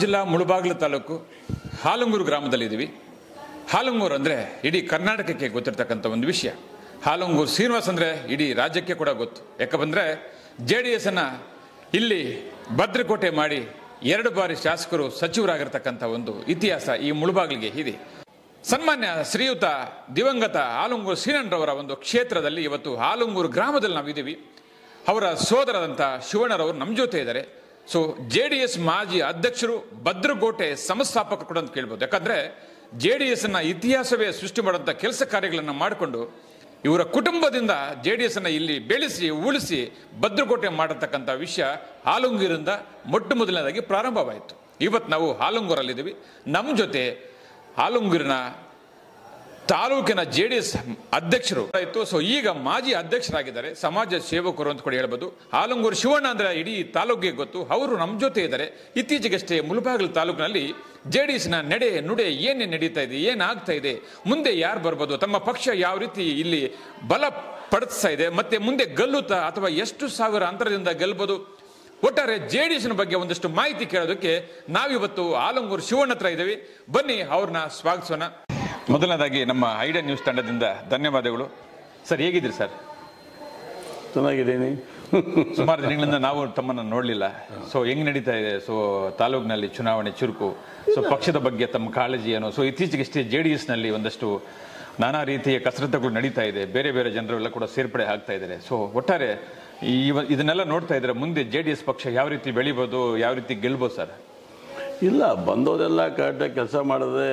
ಜಿಲ್ಲಾ ಮುಳುಬಾಗಿಲು ತಾಲೂಕು ಹಾಲಂಗೂರು ಗ್ರಾಮದಲ್ಲಿದ್ದೀವಿ ಹಾಲಂಗೂರು ಅಂದರೆ ಇಡೀ ಕರ್ನಾಟಕಕ್ಕೆ ಗೊತ್ತಿರ್ತಕ್ಕಂಥ ಒಂದು ವಿಷಯ ಹಾಲಂಗೂರು ಶ್ರೀನಿವಾಸ್ ಅಂದರೆ ಇಡೀ ರಾಜ್ಯಕ್ಕೆ ಕೂಡ ಗೊತ್ತು ಯಾಕೆ ಬಂದರೆ ಜೆ ಡಿ ಎಸ್ಸನ್ನು ಇಲ್ಲಿ ಭದ್ರಕೋಟೆ ಮಾಡಿ ಎರಡು ಬಾರಿ ಶಾಸಕರು ಸಚಿವರಾಗಿರ್ತಕ್ಕಂಥ ಒಂದು ಇತಿಹಾಸ ಈ ಮುಳುಬಾಗಿಲಿಗೆ ಇದೆ ಸನ್ಮಾನ್ಯ ಶ್ರೀಯುತ ದಿವಂಗತ ಆಲಂಗೂರು ಶ್ರೀನನ್ರವರ ಒಂದು ಕ್ಷೇತ್ರದಲ್ಲಿ ಇವತ್ತು ಆಲಂಗೂರು ಗ್ರಾಮದಲ್ಲಿ ನಾವಿದ್ದೀವಿ ಅವರ ಸೋದರದಂಥ ಶಿವಣ್ಣರವರು ನಮ್ಮ ಜೊತೆ ಇದ್ದಾರೆ ಸೊ ಜೆ ಡಿ ಎಸ್ ಮಾಜಿ ಅಧ್ಯಕ್ಷರು ಭದ್ರಕೋಟೆ ಸಂಸ್ಥಾಪಕ ಕೂಡ ಅಂತ ಕೇಳ್ಬೋದು ಯಾಕಂದ್ರೆ ಜೆ ಡಿ ಎಸ್ನ ಇತಿಹಾಸವೇ ಸೃಷ್ಟಿ ಮಾಡುವಂಥ ಕೆಲಸ ಕಾರ್ಯಗಳನ್ನು ಮಾಡಿಕೊಂಡು ಇವರ ಕುಟುಂಬದಿಂದ ಜೆ ಡಿ ಎಸ್ ಅನ್ನ ಇಲ್ಲಿ ಬೆಳೆಸಿ ಉಳಿಸಿ ಭದ್ರಕೋಟೆ ಮಾಡತಕ್ಕಂಥ ವಿಷಯ ಹಾಲುಂಗೂರಿಂದ ಮೊಟ್ಟ ಮೊದಲನೇದಾಗಿ ಪ್ರಾರಂಭವಾಯಿತು ಇವತ್ತು ನಾವು ಹಾಲುಂಗೂರಲ್ಲಿದ್ದೀವಿ ನಮ್ಮ ಜೊತೆ ಹಾಲುಂಗೂರಿನ ತಾಲೂಕಿನ ಜೆ ಡಿ ಎಸ್ ಅಧ್ಯಕ್ಷರು ಆಯಿತು ಸೊ ಈಗ ಮಾಜಿ ಅಧ್ಯಕ್ಷರಾಗಿದ್ದಾರೆ ಸಮಾಜ ಸೇವಕರು ಅಂತ ಕೂಡ ಹೇಳ್ಬೋದು ಆಲಂಗೂರು ಶಿವಣ್ಣ ಅಂದ್ರೆ ಇಡೀ ತಾಲೂಕಿಗೆ ಗೊತ್ತು ಅವರು ನಮ್ಮ ಜೊತೆ ಇದ್ದಾರೆ ಇತ್ತೀಚೆಗಷ್ಟೇ ಮುಳಬಾಗಿಲು ತಾಲೂಕಿನಲ್ಲಿ ಜೆ ಡಿ ಎಸ್ನ ನಡೆ ನುಡೆ ಏನೇ ನಡೀತಾ ಇದೆ ಏನಾಗ್ತಾ ಇದೆ ಮುಂದೆ ಯಾರು ಬರ್ಬೋದು ತಮ್ಮ ಪಕ್ಷ ಯಾವ ರೀತಿ ಇಲ್ಲಿ ಬಲ ಪಡಿಸ್ತಾ ಇದೆ ಮತ್ತೆ ಮುಂದೆ ಗೆಲ್ಲುತ್ತಾ ಅಥವಾ ಎಷ್ಟು ಸಾವಿರ ಅಂತರದಿಂದ ಗೆಲ್ಬೋದು ಒಟ್ಟಾರೆ ಜೆ ಡಿ ಎಸ್ನ ಬಗ್ಗೆ ಒಂದಷ್ಟು ಮಾಹಿತಿ ಕೇಳೋದಕ್ಕೆ ನಾವಿವತ್ತು ಆಲಂಗೂರು ಶಿವಣ್ಣ ಹತ್ರ ಇದ್ದೀವಿ ಬನ್ನಿ ಅವ್ರನ್ನ ಸ್ವಾಗತಿಸೋಣ ಮೊದಲನೇದಾಗಿ ನಮ್ಮ ಐಡಿಯಾ ನ್ಯೂಸ್ ತಂಡದಿಂದ ಧನ್ಯವಾದಗಳು ಸರ್ ಹೇಗಿದ್ದೀರಿ ಸರ್ ಚೆನ್ನಾಗಿದ್ದೀನಿ ಸುಮಾರು ದಿನಗಳಿಂದ ನಾವು ತಮ್ಮನ್ನ ನೋಡಲಿಲ್ಲ ಸೊ ಹೆಂಗ್ ನಡೀತಾ ಇದೆ ಸೊ ತಾಲೂಕಿನಲ್ಲಿ ಚುನಾವಣೆ ಚುರುಕು ಸೊ ಪಕ್ಷದ ಬಗ್ಗೆ ತಮ್ಮ ಕಾಳಜಿ ಏನು ಸೊ ಇತ್ತೀಚೆಗಷ್ಟೇ ಜೆ ಡಿ ಎಸ್ನಲ್ಲಿ ಒಂದಷ್ಟು ನಾನಾ ರೀತಿಯ ಕಸರತ್ತುಗಳು ನಡೀತಾ ಇದೆ ಬೇರೆ ಬೇರೆ ಜನರೆಲ್ಲ ಕೂಡ ಸೇರ್ಪಡೆ ಆಗ್ತಾ ಇದ್ದಾರೆ ಸೊ ಒಟ್ಟಾರೆ ಇವ ಇದನ್ನೆಲ್ಲ ನೋಡ್ತಾ ಇದ್ರೆ ಮುಂದೆ ಜೆ ಡಿ ಎಸ್ ಪಕ್ಷ ಯಾವ ರೀತಿ ಬೆಳಿಬೋದು ಯಾವ ರೀತಿ ಗೆಲ್ಬೋದು ಸರ್ ಇಲ್ಲ ಬಂದವರೆಲ್ಲ ಕರೆಕ್ಟಾಗಿ ಕೆಲಸ ಮಾಡಿದ್ರೆ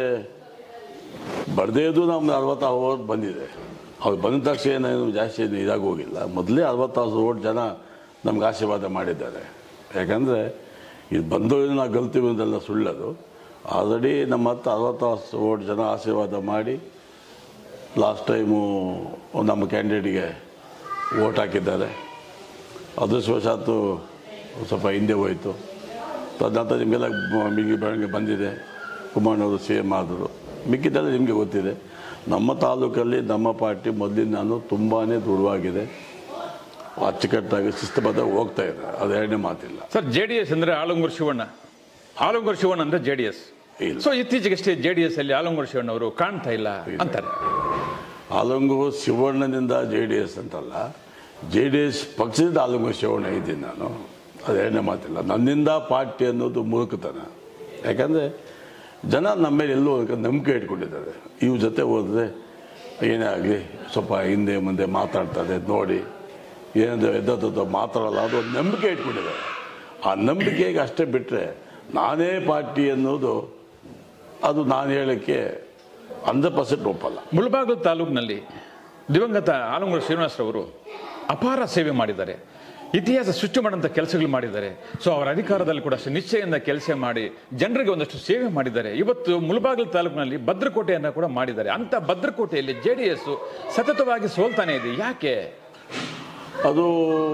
ಬಡ್ದೇದು ನಮ್ದು ಅರವತ್ತು ಓಟ್ ಬಂದಿದೆ ಅವ್ರು ಬಂದ ತಕ್ಷಣ ಏನೇನು ಜಾಸ್ತಿ ಏನು ಇದಾಗಿ ಹೋಗಿಲ್ಲ ಮೊದಲೇ ಅರವತ್ತಾರು ಓಟ್ ಜನ ನಮ್ಗೆ ಆಶೀರ್ವಾದ ಮಾಡಿದ್ದಾರೆ ಯಾಕಂದರೆ ಇದು ಬಂದವರಿಂದ ನಾವು ಗೆಲ್ತೀವಿ ಅಂತೆಲ್ಲ ಸುಳ್ಳದು ಆಲ್ರೆಡಿ ನಮ್ಮ ಹತ್ರ ಅರವತ್ತಾರು ಓಟ್ ಜನ ಆಶೀರ್ವಾದ ಮಾಡಿ ಲಾಸ್ಟ್ ಟೈಮು ನಮ್ಮ ಕ್ಯಾಂಡಿಡೇಟ್ಗೆ ಓಟ್ ಹಾಕಿದ್ದಾರೆ ಅದೃಷ್ಟವಶಾತ್ತು ಸ್ವಲ್ಪ ಹಿಂದೆ ಹೋಯಿತು ತದನಂತರ ನಿಮಗೆಲ್ಲ ಮಿಗಿ ಬೆಳಗ್ಗೆ ಬಂದಿದೆ ಕುಮಾರಣ್ಣವರು ಸಿ ಎಮ್ ಆದರು ಮಿಕ್ಕಿದ್ದೆಲ್ಲ ನಿಮಗೆ ಗೊತ್ತಿದೆ ನಮ್ಮ ತಾಲೂಕಲ್ಲಿ ನಮ್ಮ ಪಾರ್ಟಿ ಮೊದಲಿನ ನಾನು ತುಂಬಾ ದೃಢವಾಗಿದೆ ಅಚ್ಚುಕಟ್ಟಾಗಿ ಶಿಸ್ತುಬದ್ಧ ಹೋಗ್ತಾ ಇದೆ ಅದು ಎರಡನೇ ಮಾತಿಲ್ಲ ಸರ್ ಜೆ ಡಿ ಎಸ್ ಅಂದ್ರೆ ಆಲಂಗೂರು ಶಿವಣ್ಣ ಆಲಂಗೂರು ಶಿವಣ್ಣ ಅಂದ್ರೆ ಜೆ ಡಿ ಎಸ್ ಇಲ್ಲ. ಸೊ ಇತ್ತೀಚೆಗಷ್ಟೇ ಜೆ ಡಿ ಎಸ್ ಅಲ್ಲಿ ಆಲಂಗೂರು ಶಿವಣ್ಣ ಅವರು ಕಾಣ್ತಾ ಇಲ್ಲ ಅಂತಾರೆ ಆಲಂಗೂರು ಶಿವಣ್ಣನಿಂದ ಜೆ ಡಿ ಎಸ್ ಅಂತಲ್ಲ ಜೆ ಡಿ ಎಸ್ ಪಕ್ಷದಿಂದ ಆಲಂಗೂರು ಶಿವಣ್ಣ ಇದ್ದೀನಿ ನಾನು ಅದು ಎರಡನೇ ಮಾತಿಲ್ಲ ನನ್ನಿಂದ ಪಾರ್ಟಿ ಅನ್ನೋದು ಮೂರ್ಖತನ ಯಾಕಂದರೆ ಜನ ನಮ್ಮ ಮೇಲೆ ಎಲ್ಲೋ ಒಂದು ಕಡೆ ನಂಬಿಕೆ ಇಟ್ಕೊಂಡಿದ್ದಾರೆ ಇವ್ರ ಜೊತೆ ಹೋದರೆ ಏನೇ ಆಗಲಿ ಸ್ವಲ್ಪ ಹಿಂದೆ ಮುಂದೆ ಮಾತಾಡ್ತಾರೆ ನೋಡಿ ಏನಾದ್ರು ಎದ್ದದ್ದು ಮಾತಾಡಲ್ಲ ಅದು ಒಂದು ನಂಬಿಕೆ ಇಟ್ಕೊಂಡಿದ್ದಾರೆ ಆ ನಂಬಿಕೆಗೆ ಅಷ್ಟೇ ಬಿಟ್ಟರೆ ನಾನೇ ಪಾರ್ಟಿ ಅನ್ನೋದು ಅದು ನಾನು ಹೇಳೋಕ್ಕೆ ಹಂಡ್ರೆಡ್ ಪರ್ಸೆಂಟ್ ಒಪ್ಪಲ್ಲ ಮುಳಬಾಗಿಲು ತಾಲೂಕಿನಲ್ಲಿ ದಿವಂಗತ ಆಲಂಗೂರು ಶ್ರೀನಿವಾಸರವರು ಅಪಾರ ಸೇವೆ ಮಾಡಿದ್ದಾರೆ ಇತಿಹಾಸ ಸೃಷ್ಟಿ ಮಾಡುವಂಥ ಕೆಲಸಗಳು ಮಾಡಿದ್ದಾರೆ ಸೊ ಅವರ ಅಧಿಕಾರದಲ್ಲಿ ಕೂಡ ಅಷ್ಟೇ ನಿಶ್ಚಯದಿಂದ ಕೆಲಸ ಮಾಡಿ ಜನರಿಗೆ ಒಂದಷ್ಟು ಸೇವೆ ಮಾಡಿದ್ದಾರೆ ಇವತ್ತು ಮುಳಬಾಗಿಲು ತಾಲೂಕಿನಲ್ಲಿ ಭದ್ರಕೋಟೆಯನ್ನು ಕೂಡ ಮಾಡಿದ್ದಾರೆ ಅಂತ ಭದ್ರಕೋಟೆಯಲ್ಲಿ ಜೆ ಡಿ ಎಸ್ ಸತತವಾಗಿ ಸೋಲ್ತಾನೆ ಇದೆ ಯಾಕೆ ಅದು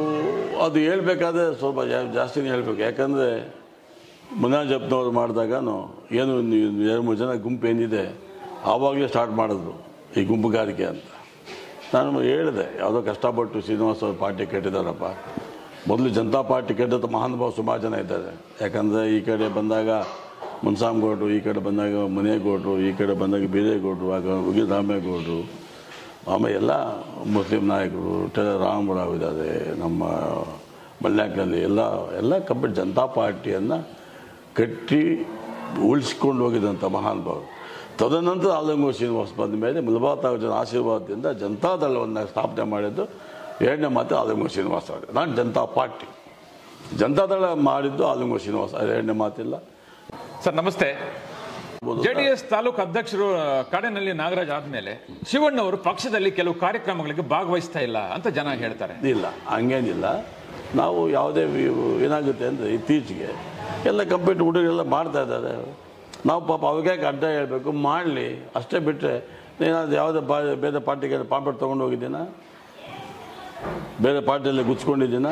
ಅದು ಹೇಳ್ಬೇಕಾದ್ರೆ ಸ್ವಲ್ಪ ಜಾ- ಜಾಸ್ತಿನೇ ಹೇಳ್ಬೇಕು ಯಾಕಂದರೆ ಮುನಾಜಪ್ನವ್ರು ಮಾಡಿದಾಗನು ಏನು ನೀವು ಎರಡು ಮೂರು ಜನ ಗುಂಪು ಏನಿದೆ ಆವಾಗಲೇ ಸ್ಟಾರ್ಟ್ ಮಾಡಿದ್ರು ಈ ಗುಂಪುಗಾರಿಕೆ ಅಂತ ನಾನು ಹೇಳಿದೆ ಯಾವುದೋ ಕಷ್ಟಪಟ್ಟು ಶ್ರೀನಿವಾಸ ಅವ್ರ ಪಾರ್ಟಿ ಕೆಟ್ಟಿದ್ದಾರಪ್ಪ ಮೊದಲು ಜನತಾ ಪಾರ್ಟಿ ಕೆಟ್ಟದ್ದು ಮಹಾನುಭಾವ ಸುಮಾರು ಜನ ಇದ್ದಾರೆ ಯಾಕಂದರೆ ಈ ಕಡೆ ಬಂದಾಗ ಮುನ್ಸಾಮ್ಗೌಡ್ರು ಈ ಕಡೆ ಬಂದಾಗ ಮುನೇಗೌಡರು ಈ ಕಡೆ ಬಂದಾಗ ಬೀರೇಗೌಡರು ಆಗ ಉಗಿ ರಾಮೇಗೌಡರು ಆಮೇಲೆ ಎಲ್ಲ ಮುಸ್ಲಿಂ ನಾಯಕರು ಟ ರಾಮರಾವ್ ಇದ್ದಾರೆ ನಮ್ಮ ಬಳ್ಳಾರಿಯಲ್ಲಿ ಎಲ್ಲ ಎಲ್ಲ ಕಂಪ್ಲೀಟ್ ಜನತಾ ಪಾರ್ಟಿಯನ್ನು ಕಟ್ಟಿ ಉಳಿಸ್ಕೊಂಡು ಹೋಗಿದಂಥ ಮಹಾನುಭಾವರು ತದನಂತರ ಆಲಂಗೂರು ಶ್ರೀನಿವಾಸ್ ಬಂದ ಮೇಲೆ ಮುಲಬಾತ ಜನ ಆಶೀರ್ವಾದದಿಂದ ಜನತಾದಳವನ್ನು ಸ್ಥಾಪನೆ ಮಾಡಿದ್ದು ಎರಡನೇ ಮಾತು ಆಲಂಗೂರು ಶ್ರೀನಿವಾಸ ಅವರು ನಾನು ಜನತಾ ಪಾರ್ಟಿ ಜನತಾದಳ ಮಾಡಿದ್ದು ಆಲಂಗೂರು ಶ್ರೀನಿವಾಸ ಅದು ಎರಡನೇ ಮಾತಿಲ್ಲ ಸರ್ ನಮಸ್ತೆ ಜೆ ಡಿ ಎಸ್ ತಾಲೂಕು ಅಧ್ಯಕ್ಷರು ಆ, ಕಾಡಿನಲ್ಲಿ ನಾಗರಾಜ್ ಆದ್ಮೇಲೆ ಶಿವಣ್ಣ ಅವರು ಪಕ್ಷದಲ್ಲಿ ಕೆಲವು ಕಾರ್ಯಕ್ರಮಗಳಿಗೆ ಭಾಗವಹಿಸ್ತಾ ಇಲ್ಲ ಅಂತ ಜನ ಹೇಳ್ತಾರೆ ಇಲ್ಲ ಹಂಗೇನಿಲ್ಲ ನಾವು ಯಾವುದೇ ವಿ- ಏನಾಗುತ್ತೆ ಅಂದರೆ ಇತ್ತೀಚೆಗೆ ಎಲ್ಲ ಕಂಪ್ಯೂಟರ್ ಹುಡುಗರೆಲ್ಲ ಮಾಡ್ತಾ ಇದ್ದಾರೆ ನಾವು ಪಾಪ ಅವ್ರಿಗೆ ಅಡ್ಡ ಹೇಳಬೇಕು ಮಾಡಲಿ ಅಷ್ಟೇ ಬಿಟ್ಟರೆ ಏನಾದ್ರು ಯಾವುದೇ ಬಾ ಬೇರೆ ಪಾರ್ಟಿಗೆ ಪಾಂಪೆಟ್ ತೊಗೊಂಡು ಹೋಗಿದ್ದೀನ ಬೇರೆ ಪಾರ್ಟಿಯಲ್ಲಿ ಗುಚ್ಕೊಂಡಿದ್ದೀನ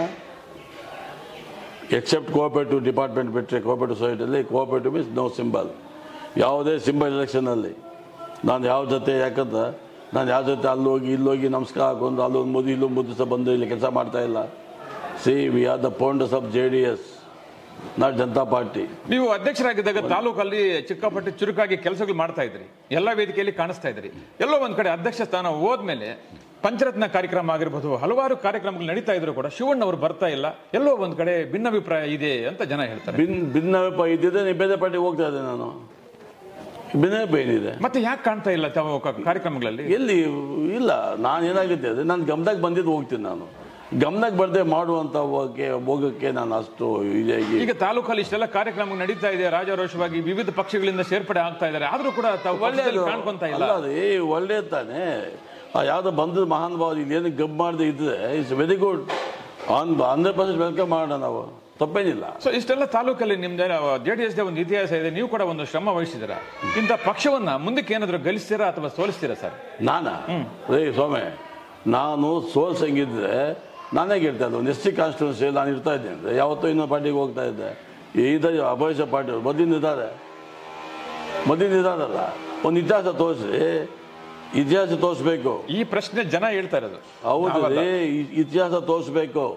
ಎಕ್ಸೆಪ್ಟ್ ಕೋಆಪರೇಟಿವ್ ಡಿಪಾರ್ಟ್ಮೆಂಟ್ ಬಿಟ್ಟರೆ ಕೋಆಪರೇಟಿವ್ ಸೊಸೈಟಿಯಲ್ಲಿ ಕೋಆಪರೇಟಿವ್ ಮೀನ್ಸ್ ನೋ ಸಿಂಬಲ್ ಯಾವುದೇ ಸಿಂಬಲ್ ಎಲೆಕ್ಷನಲ್ಲಿ ನಾನು ಯಾವ ಜೊತೆ ಯಾಕಂದ್ರೆ ನಾನು ಯಾವ ಜೊತೆ ಅಲ್ಲಿ ಹೋಗಿ ಇಲ್ಲಿ ಹೋಗಿ ನಮಸ್ಕಾರ ಹಾಕೊಂಡು ಅಲ್ಲೊಂದು ಮುದಿ ಇಲ್ಲೊಂದು ಮುದ್ದು ಸಹ ಬಂದು ಇಲ್ಲಿ ಕೆಲಸ ಮಾಡ್ತಾ ಇಲ್ಲ C V R the founders of J D S not Janata party ನೀವು ಅಧ್ಯಕ್ಷರಾಗಿದ್ದಾಗ ತಾಲೂಕಲ್ಲಿ ಚಿಕ್ಕಪಟ್ಟಿ ಚುರುಕಾಗಿ ಕೆಲಸಗಳು ಮಾಡ್ತಾ ಇದ್ರಿ ಎಲ್ಲ ವೇದಿಕೆಯಲ್ಲಿ ಕಾಣಿಸ್ತಾ ಇದ್ರಿ ಎಲ್ಲೋ ಒಂದ್ ಕಡೆ ಅಧ್ಯಕ್ಷ ಸ್ಥಾನ ಹೋದ್ಮೇಲೆ ಪಂಚರತ್ನ ಕಾರ್ಯಕ್ರಮ ಆಗಿರ್ಬೋದು ಹಲವಾರು ಕಾರ್ಯಕ್ರಮಗಳು ನಡೀತಾ ಇದ್ರು ಕೂಡ ಶಿವಣ್ಣ ಅವರು ಬರ್ತಾ ಇಲ್ಲ ಎಲ್ಲೋ ಒಂದ್ ಕಡೆ ಭಿನ್ನಾಭಿಪ್ರಾಯ ಇದೆ ಅಂತ ಜನ ಹೇಳ್ತಾರೆ ಭಿನ್ ಭಿನ್ನಾಭಿಪ್ರಾಯ ಇದ್ದಿದ್ರೆ ನೀವು ಬೇರೆ ಪಾರ್ಟಿಗೆ ಹೋಗ್ತಾ ಇದ್ದೆ ನಾನು ಭಿನ್ನಾಭಿಪ್ರಾಯ ಏನಿದೆ ಮತ್ತೆ ಯಾಕೆ ಕಾಣ್ತಾ ಇಲ್ಲ ತಾವು ಕ- ಕಾರ್ಯಕ್ರಮಗಳಲ್ಲಿ ಎಲ್ಲಿ ಇಲ್ಲ ನಾನು ಏನಾಗುತ್ತೆ ಅಂದರೆ ನನ್ನ ಗಮನಕ್ಕೆ ಬಂದಿದ್ದು ಹೋಗ್ತೀನಿ ನಾನು ಗಮನಕ್ಕೆ ಬರದೆ ಮಾಡುವಂಥ ಹೋಗಕ್ಕೆ ಹೋಗೋಕ್ಕೆ ನಾನು ಅಷ್ಟು ಇದಾಗಿ ಈಗ ತಾಲೂಕಲ್ಲಿ ಇಷ್ಟೆಲ್ಲ ಕಾರ್ಯಕ್ರಮ ನಡೀತಾ ಇದೆ ರಾಜಾರೋಷವಾಗಿ ವಿವಿಧ ಪಕ್ಷಗಳಿಂದ ಸೇರ್ಪಡೆ ಆಗ್ತಾ ಇದ್ದಾರೆ ಆದ್ರೂ ಕೂಡ ತಾವು ಪಕ್ಷದಲ್ಲಿ ಕಾಣ್ಕೊಂತ ಇಲ್ಲ ಅಲ್ಲ ರೀ ಒಳ್ಳೆ ತಾನೆ ಆ ಯಾವ್ದೋ ಬಂದ ಮಹಾನ್ ಭಾವ ಇಲ್ಲೇನು ಗಬ್ ಮಾಡದೆ ಇದ್ರೆ it's very good on hundred percent welcome ಮಾಡೋಣ ನಾವು ತಪ್ಪೇನಿಲ್ಲ ಸೊ ಇಷ್ಟೆಲ್ಲ ತಾಲೂಕಲ್ಲಿ ನಿಮ್ದು ಜೆ ಡಿ ಎಸ್ ಒಂದು ಇತಿಹಾಸ ಇದೆ ನೀವು ಕೂಡ ಒಂದು ಶ್ರಮ ವಹಿಸಿದ್ದೀರಾ ಇಂಥ ಪಕ್ಷವನ್ನ ಮುಂದಕ್ಕೆ ಏನಾದ್ರು ಗಳಿಸ್ತೀರಾ ಅಥವಾ ಸೋಲಿಸ್ತೀರಾ ಸರ್ ನಾನಾ ರೇ ಸ್ವಾಮಿ ನಾನು ಸೋಲ್ಸಂಗಿದ್ರೆ ನಾನೇ ಹೇಳ್ತಾ ಇದ್ದೆ ಒಂದು ಎಸ್ ಸಿ ಕಾನ್ಸ್ಟಿಟ್ಯೂನ್ಸಿ ನಾನು ಇರ್ತಾ ಇದ್ದೆ ಅಂದರೆ ಯಾವತ್ತೂ ಇನ್ನೊಂದು ಪಾರ್ಟಿಗೆ ಹೋಗ್ತಾ ಇದ್ದೆ ಈಗ ಅಪೋಸಿಷ ಪಾರ್ಟಿ ಮೊದಲಿಂದ ಇದ್ದಾರೆ ಮೊದಲಿಂದ ಇದ್ದಾರಲ್ಲ ಒಂದು ಇತಿಹಾಸ ತೋರಿಸಿ ಇತಿಹಾಸ ತೋರಿಸ್ಬೇಕು ಈ ಪ್ರಶ್ನೆ ಜನ ಹೇಳ್ತಾ ಇರೋದು ಹೌದು ನಾವಲ್ಲ. ರೀ ಇ- ಇತಿಹಾಸ ತೋರಿಸ್ಬೇಕು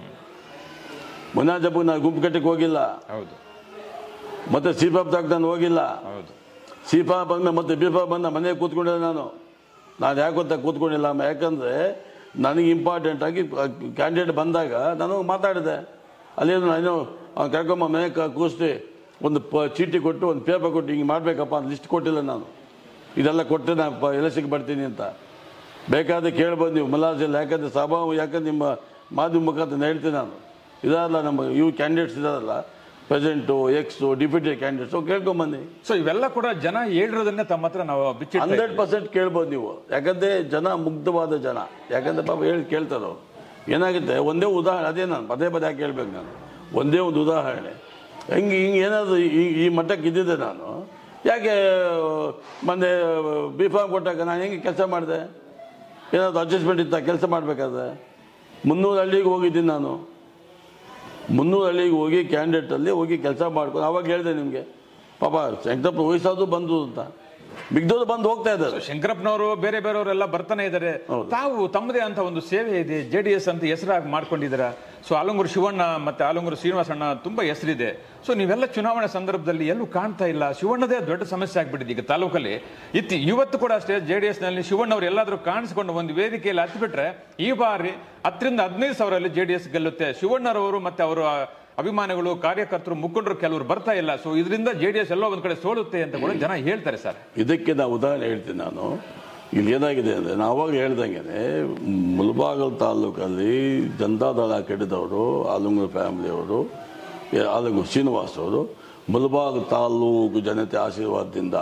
ಮುನ್ನಾಜಪ್ಪಗೆ ನಾನು ಗುಂಪು ಕಟ್ಟಕ್ಕೆ ಹೋಗಿಲ್ಲ ಹೌದು ಮತ್ತೆ ಸಿಪಾಪ್ ತಾಕ್ ನಾನು ಹೋಗಿಲ್ಲ ಹೌದು ಸಿಪಾ ಬಂದ ಮತ್ತೆ ಬಿಪಾ ಬಂದ ಮನೆಗೆ ಕೂತ್ಕೊಂಡಿದ್ದೆ ನಾನು ನಾನು ಯಾಕೆ ಗೊತ್ತಾ ಕೂತ್ಕೊಂಡಿಲ್ಲ ಅಮ್ಮ ಯಾಕಂದರೆ ನನಗೆ ಇಂಪಾರ್ಟೆಂಟ್ ಆಗಿ ಕ್ಯಾಂಡಿಡೇಟ್ ಬಂದಾಗ ನಾನು ಮಾತಾಡಿದೆ ಅಲ್ಲಿ ನಾನು ಅವ್ನು ಕರ್ಕೊಂಬ ಮನೆಗೆ ಕ- ಕೂರಿಸಿ ಒಂದು ಪ ಚೀಟಿ ಕೊಟ್ಟು ಒಂದು ಪೇಪರ್ ಕೊಟ್ಟು ಹಿಂಗೆ ಮಾಡಬೇಕಪ್ಪ ಅಂತ ಲಿಸ್ಟ್ ಕೊಟ್ಟಿಲ್ಲ ನಾನು ಇದೆಲ್ಲ ಕೊಟ್ಟರೆ ನಾನು ಪ ಎಲೆಸಿಗೆ ಬರ್ತೀನಿ ಅಂತ ಬೇಕಾದ್ರೆ ಕೇಳ್ಬೋದು ನೀವು ಮಲಾಜಿಲ್ಲ ಯಾಕಂದರೆ ಸಭಾ ಯಾಕಂದ್ರೆ ನಿಮ್ಮ ಮಾಧ್ಯಮ ಮುಖಾಂತರ ಹೇಳ್ತೀನಿ ನಾನು ಇದಾರಲ್ಲ ನಮ್ಮ ಇವು ಕ್ಯಾಂಡಿಡೇಟ್ಸ್ ಇದಾರಲ್ಲ ಪ್ರೆಸೆಂಟು ಎಕ್ಸು ಡಿಪ್ಯೂಟಿ ಕ್ಯಾಂಡಿಡೇಟ್ಸು ಕೇಳ್ಕೊಂಬನ್ನಿ ಸೊ ಇವೆಲ್ಲ ಕೂಡ ಜನ ಹೇಳಿರೋದನ್ನೇ ತಮ್ಮ ಹತ್ರ ನಾವು ಬಿಚ್ಚಿಡ್ತಾ ಹಂಡ್ರೆಡ್ ಪರ್ಸೆಂಟ್ ಕೇಳ್ಬೋದು ನೀವು ಯಾಕಂದ್ರೆ ಜನ ಮುಗ್ಧವಾದ ಜನ ಯಾಕಂದ್ರೆ ಪಾಪ ಹೇಳಿ ಕೇಳ್ತಾರೆ ಅವ್ರು ಏನಾಗುತ್ತೆ ಒಂದೇ ಉದಾಹರಣೆ ಅದೇ ನಾನು ಪದೇ ಪದೇ ಯಾಕೆ ಹೇಳ್ಬೇಕು ನಾನು ಒಂದೇ ಒಂದು ಉದಾಹರಣೆ ಹೆಂಗೆ ಹಿಂಗೆ ಏನಾದರೂ ಈ ಈ ಮಟ್ಟಕ್ಕೆ ಇದ್ದಿದ್ದೆ ನಾನು ಯಾಕೆ ಮೊನ್ನೆ ಬಿ ಫಾರ್ಮ್ ಕೊಟ್ಟಾಗ ನಾನು ಹೆಂಗೆ ಕೆಲಸ ಮಾಡಿದೆ ಏನಾದರೂ ಅಡ್ಜಸ್ಟ್ಮೆಂಟ್ ಇತ್ತ ಕೆಲಸ ಮಾಡಬೇಕಾದ್ರೆ ಮುನ್ನೂರು ಹಳ್ಳಿಗೆ ಹೋಗಿದ್ದೀನಿ ನಾನು ಮುನ್ನೂರು ಹಳ್ಳಿಗೆ ಹೋಗಿ ಕ್ಯಾಂಡಿಡೇಟಲ್ಲಿ ಹೋಗಿ ಕೆಲಸ ಮಾಡ್ಕೊಂಡು ಅವಾಗ ಹೇಳಿದೆ ನಿಮಗೆ ಪಾಪ ಶಂಕರಪ್ಪ ವಯಸ್ಸಾದ್ರು ಬಂದು ಅಂತ ಮಿಗ್ದೋರು ಬಂದು ಹೋಗ್ತಾ ಇದ್ದಾರೆ ಶಂಕರಪ್ಪನವರು ಬೇರೆ ಬೇರೆಯವರೆಲ್ಲ ಬರ್ತಾನೆ ಇದ್ದಾರೆ ತಾವು ತಮ್ಮದೇ ಅಂತ ಒಂದು ಸೇವೆ ಇದೆ ಜೆ ಡಿ ಎಸ್ ಅಂತ ಹೆಸರಾಗಿ ಮಾಡ್ಕೊಂಡಿದ್ದೀರಾ ಸೊ ಆಲಂಗೂರು ಶಿವಣ್ಣ ಮತ್ತೆ ಆಲಂಗೂರು ಶ್ರೀನಿವಾಸಣ್ಣ ತುಂಬಾ ಹೆಸರಿದೆ ಸೊ ನೀವೆಲ್ಲ ಚುನಾವಣೆ ಸಂದರ್ಭದಲ್ಲಿ ಎಲ್ಲೂ ಕಾಣ್ತಾ ಇಲ್ಲ ಶಿವಣ್ಣದೇ ದೊಡ್ಡ ಸಮಸ್ಯೆ ಆಗ್ಬಿಟ್ಟಿದೆ ಈಗ ತಾಲೂಕಲ್ಲಿ ಇತ್ತು ಇವತ್ತು ಕೂಡ ಅಷ್ಟೇ ಜೆ ಡಿ ಎಸ್ ನಲ್ಲಿ ಶಿವಣ್ಣವ್ರು ಎಲ್ಲಾದ್ರೂ ಕಾಣಿಸ್ಕೊಂಡು ಒಂದು ವೇದಿಕೆಯಲ್ಲಿ ಹತ್ಬಿಟ್ರೆ ಈ ಬಾರಿ ಹತ್ತರಿಂದ ಹದಿನೈದು ಸಾವಿರಲ್ಲಿ ಜೆ ಡಿ ಎಸ್ ಗೆಲ್ಲುತ್ತೆ ಶಿವಣ್ಣರವರು ಮತ್ತೆ ಅವರು ಅಭಿಮಾನಿಗಳು ಕಾರ್ಯಕರ್ತರು ಮುಖಂಡರು ಕೆಲವರು ಬರ್ತಾ ಇಲ್ಲ ಸೊ ಇದರಿಂದ ಜೆ ಡಿ ಎಸ್ ಎಲ್ಲೋ ಒಂದ್ ಕಡೆ ಸೋಲುತ್ತೆ ಅಂತ ಕೂಡ ಜನ ಹೇಳ್ತಾರೆ ಸರ್ ಇದಕ್ಕೆ ನಾವು ಉದಾಹರಣೆ ಹೇಳ್ತೀನಿ ನಾನು ಇಲ್ಲಿ ಏನಾಗಿದೆ ಅಂದರೆ ನಾವು ಅವಾಗ ಹೇಳ್ದಂಗೆ ಮುಲ್ಬಾಗಲ್ ತಾಲೂಕಲ್ಲಿ ಜನತಾದಳ ಕೆಟ್ಟಿದವರು ಆಲಂಗೂರು ಫ್ಯಾಮಿಲಿಯವರು ಏ, ಆಲಂಗೂರು ಶ್ರೀನಿವಾಸ್ ಅವರು ಮುಲ್ಬಾಗ್ ತಾಲೂಕು ಜನತೆ ಆಶೀರ್ವಾದದಿಂದ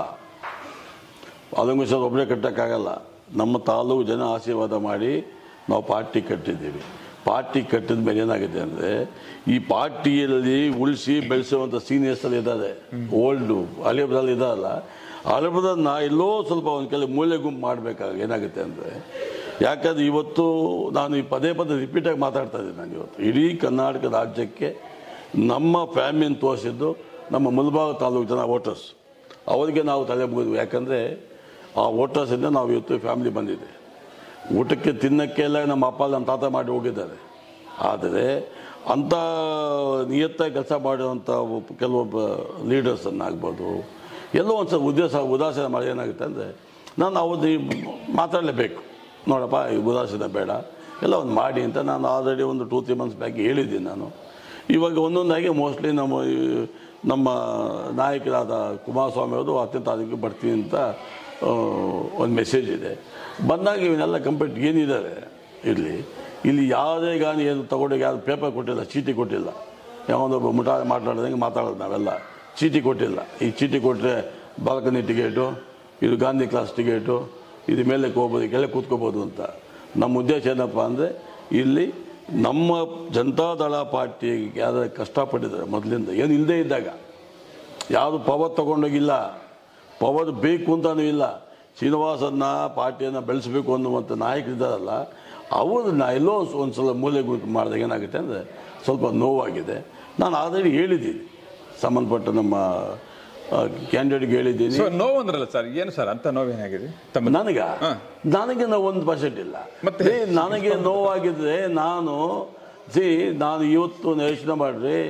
ಆಲಂಗೂರು ಸರ್ ಒಬ್ಬರೇ ಕಟ್ಟೋಕ್ಕಾಗಲ್ಲ ನಮ್ಮ ತಾಲೂಕು ಜನ ಆಶೀರ್ವಾದ ಮಾಡಿ ನಾವು ಪಾರ್ಟಿ ಕಟ್ಟಿದ್ದೀವಿ ಪಾರ್ಟಿ ಕಟ್ಟಿದ ಮೇಲೆ ಏನಾಗಿದೆ ಅಂದರೆ ಈ ಪಾರ್ಟಿಯಲ್ಲಿ ಉಳಿಸಿ ಬೆಳೆಸುವಂಥ ಸೀನಿಯರ್ಸ್ ಅಲ್ಲಿ ಇದ್ದಾರೆ ಓಲ್ಡು ಹಳೆಬ್ರಲ್ಲಿ ಇದಾರಲ್ಲ ಹಳೆಬ್ರನ್ನ ಎಲ್ಲೋ ಸ್ವಲ್ಪ ಒಂದು ಕೆಲವು ಮೂಲೆ ಗುಂಪು ಮಾಡಬೇಕಾಗ ಏನಾಗುತ್ತೆ ಅಂದರೆ ಯಾಕಂದ್ರೆ ಇವತ್ತು ನಾನು ಈ ಪದೇ ಪದೇ ರಿಪೀಟಾಗಿ ಮಾತಾಡ್ತಾ ಇದ್ದೀನಿ ನಾನು ಇವತ್ತು ಇಡೀ ಕರ್ನಾಟಕ ರಾಜ್ಯಕ್ಕೆ ನಮ್ಮ ಫ್ಯಾಮಿಲಿನ ತೋರಿಸಿದ್ದು ನಮ್ಮ ಮುಲ್ಬಾಗ ತಾಲೂಕು ಜನ ವೋಟರ್ಸ್ ಅವರಿಗೆ ನಾವು ತಲೆ ಮುಗಿದ್ವಿ ಯಾಕಂದರೆ ಆ ವೋಟರ್ಸಿಂದ ನಾವು ಇವತ್ತು ಫ್ಯಾಮಿಲಿ ಬಂದಿದೆ ಊಟಕ್ಕೆ ತಿನ್ನಕ್ಕೆ ಎಲ್ಲ ನಮ್ಮ ಅಪ್ಪ ನಮ್ಮ ತಾತ ಮಾಡಿ ಹೋಗಿದ್ದಾರೆ ಆದರೆ ಅಂಥ ನಿಯತ್ತಾಗಿ ಕೆಲಸ ಮಾಡುವಂಥ ಒಬ್ಬ- ಕೆಲವೊಬ್ಬ ಲೀಡರ್ಸನ್ನು ಆಗ್ಬೋದು ಎಲ್ಲೋ ಒಂದು ಸ್ವಲ್ಪ ಉದ್ದೇಶ ಉದಾಸೀನ ಮಾಡಿ ಏನಾಗುತ್ತೆ ಅಂದರೆ ನಾನು ಅವತ್ತು ಈ ಮಾತಾಡಲೇಬೇಕು ನೋಡಪ್ಪ ಈ ಉದಾಸೀನ ಬೇಡ ಎಲ್ಲ ಒಂದು ಮಾಡಿ ಅಂತ ನಾನು ಆಲ್ರೆಡಿ ಒಂದು ಟೂ ತ್ರೀ ಮಂತ್ಸ್ ಬ್ಯಾಕ್ ಹೇಳಿದ್ದೀನಿ ನಾನು ಇವಾಗ ಒಂದೊಂದಾಗಿ ಮೋಸ್ಟ್ಲಿ ನಮ್ಮ ಈ ನಮ್ಮ ನಾಯಕರಾದ ಕುಮಾರಸ್ವಾಮಿ ಅವರು ಹತ್ತನೇ ತಾರೀಕು ಬರ್ತೀನಿ ಅಂತ ಆ, ಒಂದು ಮೆಸೇಜ್ ಇದೆ ಬಂದಾಗ ಇವನ್ನೆಲ್ಲ ಕಂಪ್ಲೀಟ್ ಏನಿದ್ದಾರೆ ಇಲ್ಲಿ ಇಲ್ಲಿ ಯಾವುದೇ ಗಾನಿ ಏನು ತಗೊಂಡೋಗಿ ಯಾರು ಪೇಪರ್ ಕೊಟ್ಟಿಲ್ಲ ಚೀಟಿ ಕೊಟ್ಟಿಲ್ಲ ಯಾವೊಂದೊಬ್ಬ ಮುಠಾ ಮಾತಾಡ್ದಂಗೆ ಮಾತಾಡೋದು ನಾವೆಲ್ಲ ಚೀಟಿ ಕೊಟ್ಟಿಲ್ಲ ಈ ಚೀಟಿ ಕೊಟ್ಟರೆ ಬಾಲ್ಕನಿ ಟಿಕೆಟು ಇದು ಗಾಂಧಿ ಕ್ಲಾಸ್ ಟಿಕೆಟು ಇದು ಮೇಲೆ ಹೋಗ್ಬೋದು ಕೆಳಗೆ ಕೂತ್ಕೋಬೋದು ಅಂತ ನಮ್ಮ ಉದ್ದೇಶ ಏನಪ್ಪ ಅಂದರೆ ಇಲ್ಲಿ ನಮ್ಮ ಜನತಾದಳ ಪಾರ್ಟಿ ಯಾರು ಕಷ್ಟಪಟ್ಟಿದ್ದಾರೆ ಮೊದಲಿಂದ ಏನು ಇಲ್ಲದೇ ಇದ್ದಾಗ ಯಾವುದು ಪವರ್ ತಗೊಂಡೋಗಿಲ್ಲ ಪವರ್ ಬೇಕು ಅಂತಾನೂ ಇಲ್ಲ ಶ್ರೀನಿವಾಸನ್ನ ಪಾರ್ಟಿಯನ್ನು ಬೆಳೆಸಬೇಕು ಅನ್ನುವಂಥ ನಾಯಕರಿದ್ದಾರಲ್ಲ ಅವ್ರನ್ನ ಎಲ್ಲೋ ಒಂದು ಸಲ ಮೂಲೆ ಗುಂಪು ಮಾಡಿದಾಗ ಏನಾಗುತ್ತೆ ಅಂದರೆ ಸ್ವಲ್ಪ ನೋವಾಗಿದೆ ನಾನು ಆಲ್ರೆಡಿ ಹೇಳಿದ್ದೀನಿ ಸಂಬಂಧಪಟ್ಟ ನಮ್ಮ ಕ್ಯಾಂಡಿಡೇಟ್ಗೆ ಹೇಳಿದ್ದೀನಿ ಸೊ ನೋವು ಅಂದ್ರಲ್ಲ ಸರ್ ಏನು ಸರ್ ಅಂತ ನೋವೇನಾಗಿದೆ ತಮ್ಮ ನನಗ ಹಾ. ನನಗೆ ನಾವು ಒಂದು ಪರ್ಸೆಂಟ್ ಇಲ್ಲ ಮತ್ತೆ? ಏ, ನನಗೆ ನೋವಾಗಿದ್ರೆ ನಾನು ಸಿ ನಾನು ಇವತ್ತು ಯೋಚನೆ ಮಾಡ್ರಿ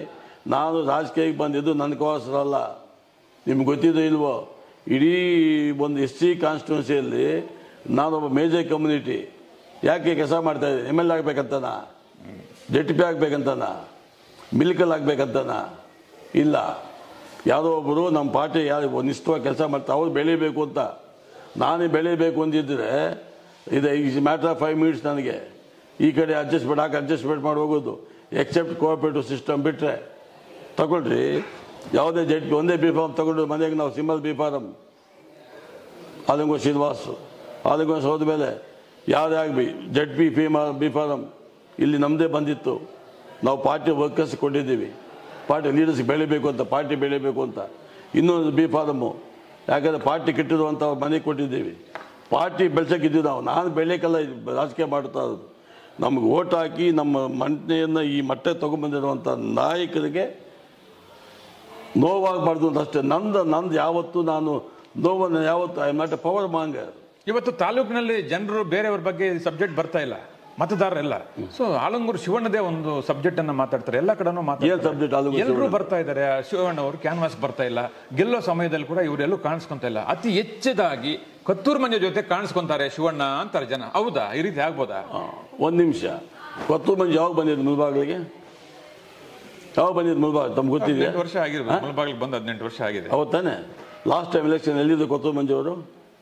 ನಾನು ರಾಜಕೀಯಕ್ಕೆ ಬಂದಿದ್ದು ನನಗೋಸ್ಕರ ಅಲ್ಲ ನಿಮ್ಗೆ ಗೊತ್ತಿದೋ ಇಲ್ವೋ ಇಡೀ ಒಂದು ಎಸ್ ಸಿ ಕಾನ್ಸ್ಟಿಟ್ಯೂನ್ಸಿಯಲ್ಲಿ ನಾನೊಬ್ಬ ಮೇಜರ್ ಕಮ್ಯುನಿಟಿ ಯಾಕೆ ಕೆಲಸ ಮಾಡ್ತಾ ಇದ್ದೀನಿ ಎಮ್ ಎಲ್ ಆಗ್ಬೇಕಂತನ ಜೆಟ್ ಪಿ ಆಗ್ಬೇಕಂತನ ಮಿಲ್ಕಲ್ ಆಗ್ಬೇಕಂತನ ಇಲ್ಲ ಯಾವುದೋ ಒಬ್ಬರು ನಮ್ಮ ಪಾರ್ಟಿ ಯಾರು ನಿಷ್ಠವಾಗಿ ಕೆಲಸ ಮಾಡ್ತಾ ಅವ್ರು ಬೆಳಿಬೇಕು ಅಂತ ನಾನೇ ಬೆಳಿಬೇಕು ಅಂದಿದ್ದರೆ ಇದು is matter of five minutes ನನಗೆ ಈ ಕಡೆ ಅಡ್ಜಸ್ಟ್ಮೆಂಟ್ ಹಾಕಿ ಅಡ್ಜಸ್ಟ್ಮೆಂಟ್ ಮಾಡಿ ಹೋಗೋದು ಎಕ್ಸೆಪ್ಟ್ ಕೋಆಪರೇಟಿವ್ ಸಿಸ್ಟಮ್ ಬಿಟ್ಟರೆ ತಗೊಳ್ರಿ ಯಾವುದೇ ಜೆಡ್ ಒಂದೇ ಬಿ ಫಾರ್ಮ್ ತಗೊಂಡು ಮನೆಗೆ ನಾವು ಸಿಂಬಲ್ ಬಿ ಫಾರಮ್ ಆಲಂಗೋ ಶ್ರೀನಿವಾಸ್ ಆಲಂಗೋ ಹೋದ ಮೇಲೆ ಯಾವುದೇ ಆಗಲಿ ಜೆಡ್ ಪಿ ಫಿ ಬಿ ಫಾರಮ್ ಇಲ್ಲಿ ನಮ್ಮದೇ ಬಂದಿತ್ತು ನಾವು ಪಾರ್ಟಿ ವರ್ಕರ್ಸ್ ಕೊಟ್ಟಿದ್ದೀವಿ ಪಾರ್ಟಿ ಲೀಡರ್ಸ್ ಬೆಳಿಬೇಕು ಅಂತ ಪಾರ್ಟಿ ಬೆಳಿಬೇಕು ಅಂತ ಇನ್ನೊಂದು ಬಿ ಫಾರಮ್ಮು ಯಾಕಂದರೆ ಪಾರ್ಟಿ ಕೆಟ್ಟಿರುವಂಥ ಮನೆಗೆ ಕೊಟ್ಟಿದ್ದೀವಿ ಪಾರ್ಟಿ ಬೆಳ್ಸಕ್ಕಿದ್ದೀವಿ ನಾವು ನಾನು ಬೆಳೆಯಕ್ಕೆಲ್ಲ ಇದು ರಾಜಕೀಯ ಮಾಡ್ತಾ ಇರೋದು ನಮ್ಗೆ ಓಟ್ ಹಾಕಿ ನಮ್ಮ ಮಂಟನೆಯನ್ನು ಈ ಮಟ್ಟಕ್ಕೆ ತೊಗೊಂಬಂದಿರುವಂಥ ನಾಯಕರಿಗೆ ನೋವಾಗಬಾರ್ದು ಅಂತ ಅಷ್ಟೇ ನಂದು ನಂದು ಯಾವತ್ತೂ ನಾನು ನೋವನ್ನು ಯಾವತ್ತು I not a power monger ಇವತ್ತು ತಾಲೂಕಿನಲ್ಲಿ ಜನರು ಬೇರೆಯವ್ರ ಬಗ್ಗೆ ಸಬ್ಜೆಕ್ಟ್ ಬರ್ತಾ ಇಲ್ಲ ಮತದಾರರೆಲ್ಲ ಸೊ ಆಲಂಗೂರು ಶಿವಣ್ಣದೇ ಒಂದು ಸಬ್ಜೆಕ್ಟ್ ಅನ್ನ ಮಾತಾಡ್ತಾರೆ ಎಲ್ಲ ಕಡೆನೂ ಏನು ಮಾತಾಡ್ತಾರೆ ಸಬ್ಜೆಕ್ಟ್ ಆಲಂಗೂರು ಎಲ್ಲರೂ ಬರ್ತಾ ಇದ್ದಾರೆ ಶಿವಣ್ಣ ಅವರು ಕ್ಯಾನ್ವಾಸ್ ಬರ್ತಾ ಇಲ್ಲ ಗೆಲ್ಲೋ ಸಮಯದಲ್ಲಿ ಕೂಡ ಇವರೆಲ್ಲೂ ಕಾಣಿಸ್ಕೊಂತ ಇಲ್ಲ ಅತಿ ಹೆಚ್ಚದಾಗಿ ಕತ್ತೂರು ಮಂಜು ಜೊತೆ ಕಾಣಿಸ್ಕೊಂತಾರೆ ಶಿವಣ್ಣ ಅಂತಾರೆ ಜನ ಹೌದಾ ಈ ರೀತಿ ಆಗ್ಬೋದಾ ಒಂದು ನಿಮಿಷ ಕೊತ್ತು ಮಂಜು ಯಾವಾಗ ಬಂದಿದ್ದು ಮುಲ್ಬಾಗ್ಲಿಗೆ ಯಾವಾಗ ಬಂದಿದ್ದು ಮುಲ್ಬಾಗ್ ತಮ್ಗೆ ಗೊತ್ತಿದೆಯಾ ಹದಿನೆಂಟು ವರ್ಷ ಆಗಿರ್ಬೋದು ಮುಳಬಾಗಿಲಿಗೆ ಬಂದು ಹದಿನೆಂಟು ವರ್ಷ ಆಗಿದೆ ಅವತ್ತಾನೆ ಲಾಸ್ಟ್ ಟೈಮ್ ಎಲೆಕ್ಷನ್ ಎಲ್ಲಿದ್ದು ಕೊತ್ತು ಮಂಜು ಅವರು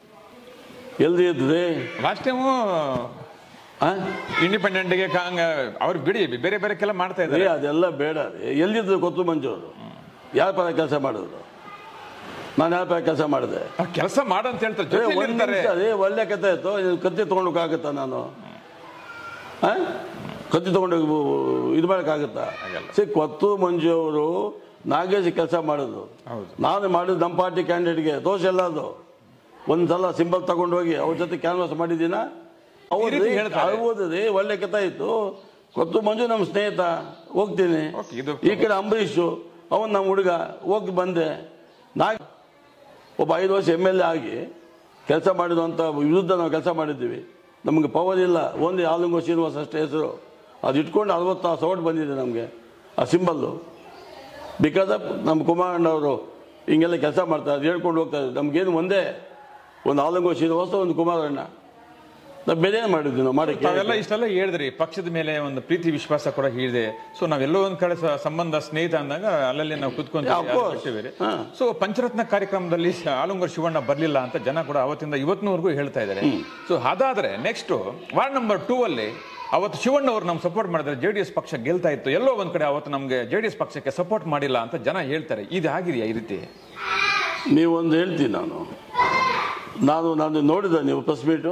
ಎಲ್ಲಿ ಇದ್ರಿ ಲಾಸ್ಟ್ ಟೈಮು ಆ? ಇಂಡಿಪೆಂಡೆಂಟ್ಗೆ ಕಾಂಗ ಅವ್ರು ಬಿಡಿ ಬೇರೆ ಬೇರೆ ಕೆಲ ಮಾಡ್ತಾ ಏ ಇದ್ದಾರೆ ಅದೆಲ್ಲ ಬೇಡ ರೀ ಎಲ್ಲಿದ್ರು ಕೊತ್ತು ಮಂಜು ಅವರು ಯಾರ ಪರ ಕೆಲಸ ಮಾಡಿದ್ರು ನಾನು ಯಾರ ಪರ ಕೆಲಸ ಮಾಡಿದೆ ಕೆಲಸ ಮಾಡಂತ ಹೇಳ್ತಾರೆ ಏ, ಜೊತೆಲಿ ಒಂದ್ ಇರ್ತಾರೆ ನಿಮಿಷ ರೀ ಒಳ್ಳೆ ಕತೆ ಆಯ್ತು ಇದು ಕತ್ತಿ ತೊಗೊಂಡೋಗಾಗತ್ತಾ ನಾನು ಆ? ಕತ್ತಿ ತಗೊಂಡು ಇದು ಮಾಡೋಕ್ಕಾಗತ್ತಾ ಆಗಲ್ಲ. ಸಿ ಕೊತ್ತು ಮಂಜು ಅವರು ನಾಗೇಶ್ ಕೆಲಸ ಮಾಡೋದು ಹೌದು. ನಾನು ಮಾಡಿದ್ದು ನಮ್ಮ ಪಾರ್ಟಿ ಕ್ಯಾಂಡಿಡೇಟ್ಗೆ ದೋಷ ಎಲ್ಲ ಅದು ಒಂದ್ಸಲ ಸಿಂಬಲ್ ತಗೊಂಡೋಗಿ ಅವ್ರ ಜೊತೆ ಕ್ಯಾನ್ವಾಸ್ ಮಾಡಿದ್ದೀನ ಈ ರೀತಿ ಹೇಳ್ತಾರೆ. ಹೌದು ರೀ ಒಳ್ಳೆ ಕತೆ ಆಯ್ತು ಕೊತ್ತು ಮಂಜು ನಮ್ಮ ಸ್ನೇಹಿತ ಹೋಗ್ತೀನಿ ಓಕೆ, ಇದು ಈ ಕಡೆ ಅಂಬರೀಷು ಅವನ್ ನಮ್ಮ ಹುಡುಗ ಹೋಗಿ ಬಂದೆ ನಾ ಒಬ್ಬ ಐದು ವರ್ಷ ಎಮ್ ಎಲ್ ಎ ಆಗಿ ಕೆಲಸ ಮಾಡಿದಂಥ ವಿರುದ್ಧ ನಾವು ಕೆಲಸ ಮಾಡಿದ್ದೀವಿ ನಮಗೆ ಪವರ್ ಇಲ್ಲ ಒಂದು ಆಲಂಗೋ ಶ್ರೀನಿವಾಸ್ ಅಷ್ಟೇ ಹೆಸರು ಅದು ಇಟ್ಕೊಂಡು ಅರವತ್ತು ಸೌಟ್ ಬಂದಿದೆ ನಮಗೆ ಆ ಸಿಂಬಲ್ಲು ಬಿಕಾಸ್ ಆಫ್ ನಮ್ಮ ಕುಮಾರಣ್ಣವರು ಹಿಂಗೆಲ್ಲ ಕೆಲಸ ಮಾಡ್ತಾರೆ ಅದು ಹೇಳ್ಕೊಂಡು ಹೋಗ್ತಾರೆ ನಮಗೇನು ಒಂದೇ ಒಂದು ಆಲಂಗೋ ಶ್ರೀನಿವಾಸ ಒಂದು ಕುಮಾರಣ್ಣ ನಾವು ಬೇರೆ ಏನು ಮಾಡಿದ್ವಿ ನಾವು ತಾವೆಲ್ಲ ಮಾಡಕ್ಕೆ ಇಷ್ಟೆಲ್ಲ ಹೇಳಿದ್ರಿ ಪಕ್ಷದ ಮೇಲೆ ಒಂದು ಪ್ರೀತಿ ವಿಶ್ವಾಸ ಕೂಡ ಇದೆ ಸೊ ನಾವೆಲ್ಲೋ ಒಂದ್ ಕಡೆ ಸ- ಸಂಬಂಧ ಸ್ನೇಹಿತ ಅಂದಾಗ ಅಲ್ಲಲ್ಲಿ ನಾವು Yeah, of course. ಕುತ್ಕೊಂತೀವಿ ಹಾ. ಸೊ ಪಂಚರತ್ನ ಕಾರ್ಯಕ್ರಮದಲ್ಲಿ ಸ- ಆಲಂಗೂರು ಶಿವಣ್ಣ ಬರ್ಲಿಲ್ಲ ಅಂತ ಜನ ಕೂಡ ಅವತ್ತಿಂದ ಇವತ್ತಿನವರೆಗೂ ಹೇಳ್ತಾ ಇದ್ದಾರೆ ಸೊ ಅದಾದ್ರೆ ನೆಕ್ಸ್ಟ್ ವಾರ್ಡ್ ನಂಬರ್ ಟೂ ಅಲ್ಲಿ ಅವತ್ತು ಶಿವಣ್ಣ ಅವರು ನಮ್ಗೆ ಸಪೋರ್ಟ್ ಮಾಡಿದ್ರೆ ಜೆ ಡಿ ಎಸ್ ಪಕ್ಷ ಗೆಲ್ತಾ ಇತ್ತು ಎಲ್ಲೋ ಒಂದ್ ಕಡೆ ಅವತ್ತು ನಮ್ಗೆ ಜೆ ಡಿ ಎಸ್ ಪಕ್ಷಕ್ಕೆ ಸಪೋರ್ಟ್ ಮಾಡಿಲ್ಲ ಅಂತ ಜನ ಹೇಳ್ತಾರೆ ಇದು ಆಗಿದೆಯಾ ಈ ರೀತಿ ನೀವೊಂದು ಹೇಳ್ತೀನಿ ನಾನು ನಾನು ನಾನು ನೋಡಿದ ನೀವು ಪ್ರೆಸ್ ಮೀಟು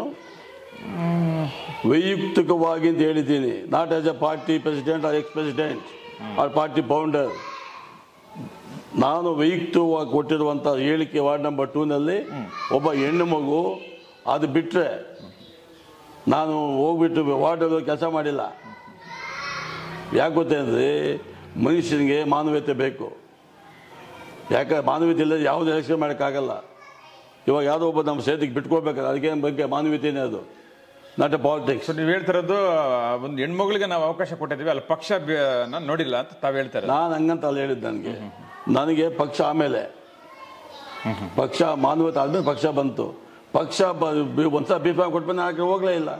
ವೈಯಕ್ತಿಕವಾಗಿ ಅಂತ ಹೇಳಿದ್ದೀನಿ not as a party president or ex president or party founder ನಾನು ವೈಯಕ್ತಿಕವಾಗಿ ಕೊಟ್ಟಿರುವಂಥ ಹೇಳಿಕೆ ವಾರ್ಡ್ ನಂಬರ್ ಟೂನಲ್ಲಿ ಒಬ್ಬ ಹೆಣ್ಣು ಮಗು ಅದು ಬಿಟ್ಟರೆ ನಾನು ಹೋಗ್ಬಿಟ್ಟು ವಾರ್ಡಲ್ಲಿ ಕೆಲಸ ಮಾಡಿಲ್ಲ ಯಾಕೆ ಗೊತ್ತೇಂದ್ರೆ ಮನುಷ್ಯನಿಗೆ ಮಾನವೀಯತೆ ಬೇಕು ಯಾಕೆ ಮಾನವೀಯತೆ ಇಲ್ಲದೆ ಯಾವುದೇ ಎಲೆಕ್ಷನ್ ಮಾಡೋಕ್ಕಾಗಲ್ಲ ಇವಾಗ ಯಾವುದೋ ಒಬ್ಬ ನಮ್ಮ ಸ್ಟೇಟಿಗೆ ಬಿಟ್ಕೊಳ್ಬೇಕಾದ್ರೆ ಅದಕ್ಕೆ ಬಗ್ಗೆ ಮಾನವೀಯತೆನೇ ಅದು ನಾಟ್ ಎ ಪಾಲಿಟಿಕ್ಸ್ ಸೊ ನೀವು ಹೇಳ್ತಿರೋದು ಒಂದು ಹೆಣ್ಮಗಳಿಗೆ ನಾವು ಅವಕಾಶ ಕೊಟ್ಟಿದ್ದೀವಿ ಅಲ್ಲಿ ಪಕ್ಷ ಬೆ- ನ ನೋಡಿಲ್ಲ ಅಂತ ತಾವ್ ಹೇಳ್ತಾರೆ ನಾನು ಹಂಗಂತ ಅಲ್ಲಿ ಹೇಳಿದ್ದು ನನಗೆ ನನಗೆ ಪಕ್ಷ ಆಮೇಲೆ ಪಕ್ಷ ಮಾನವತೆ ಆದ್ಮೇಲೆ ಪಕ್ಷ ಬಂತು ಪಕ್ಷ ಬ- ಬಿ- ಒಂದ್ಸಲ ಬಿಫಾಮ್ ಕೊಟ್ಮೇಲೆ ನಾನು ಆಕೆ ಹೋಗಲೇ ಇಲ್ಲ